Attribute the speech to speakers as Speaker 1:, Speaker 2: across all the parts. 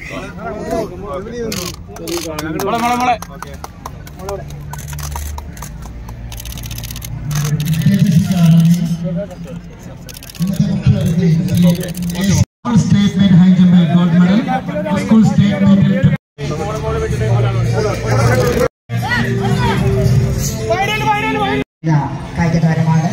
Speaker 1: മോളെ മോളെ മോളെ
Speaker 2: School state made high jump and gold medal. School state made
Speaker 3: ഇതാ കായിക താരമാണ്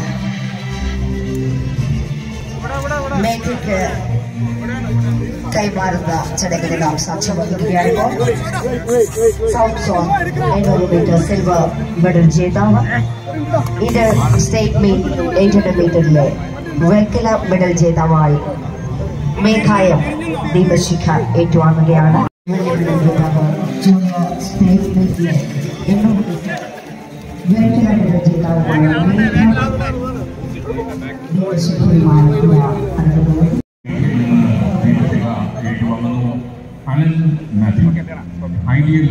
Speaker 3: മേഘയ്ക്ക് കൈമാറുന്ന ചടങ്ങിന് നാം സാക്ഷ്യം വഹിക്കുകയാണിപ്പോൾ സൗത്ത് സോൺ എണ്ണൂറ് മീറ്റർ സിൽവർ മെഡൽ ജേതാവ് ഇത് സ്റ്റേറ്റ് മീറ്റ് എയ്റ്റ് ഹൺഡ്രഡ് മീറ്ററിലെ വെങ്കല മെഡൽ ജേതാവായി മേഘായം ദീപശിഖ ഏറ്റുവാങ്ങുകയാണ് വെങ്കല മെഡൽ ജേതാവ് ജൂനിയർ സ്റ്റേറ്റ് മീറ്റിലെ എണ്ണൂറ് മീറ്റർ വെങ്കല മെഡൽ ജേതാവുമായ മേഘ ദീപശിഖയുമായുള്ള അനുഭവം
Speaker 4: ഏറ്റുവാങ്ങുന്നു അനൽ മാത്യു ഐഡിയൽ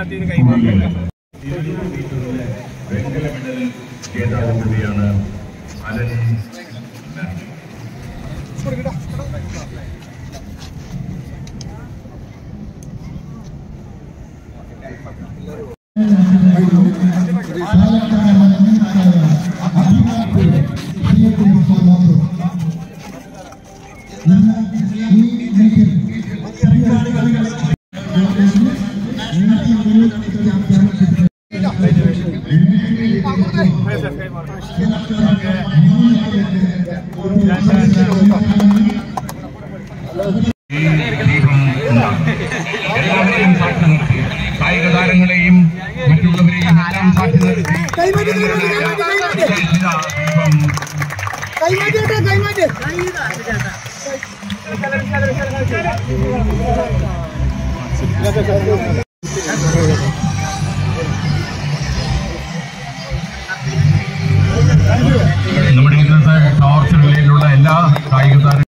Speaker 4: വെങ്കല മെഡൽ ജേതാവ് കൂടിയാണ് അനൽ മാത്യു ഈ ദീപം ഉണ്ടാകും. എല്ലാവരെയും സാക്ഷി നിർത്തി കായിക താരങ്ങളെയും മറ്റുള്ളവരെയും എല്ലാം സാക്ഷി നിർത്തി വിശേഷിത ദീപം നമ്മുടെ ഇന്നത്തെ ടോർച്ച് റിലേയിലുള്ള എല്ലാ കായിക താരങ്ങളും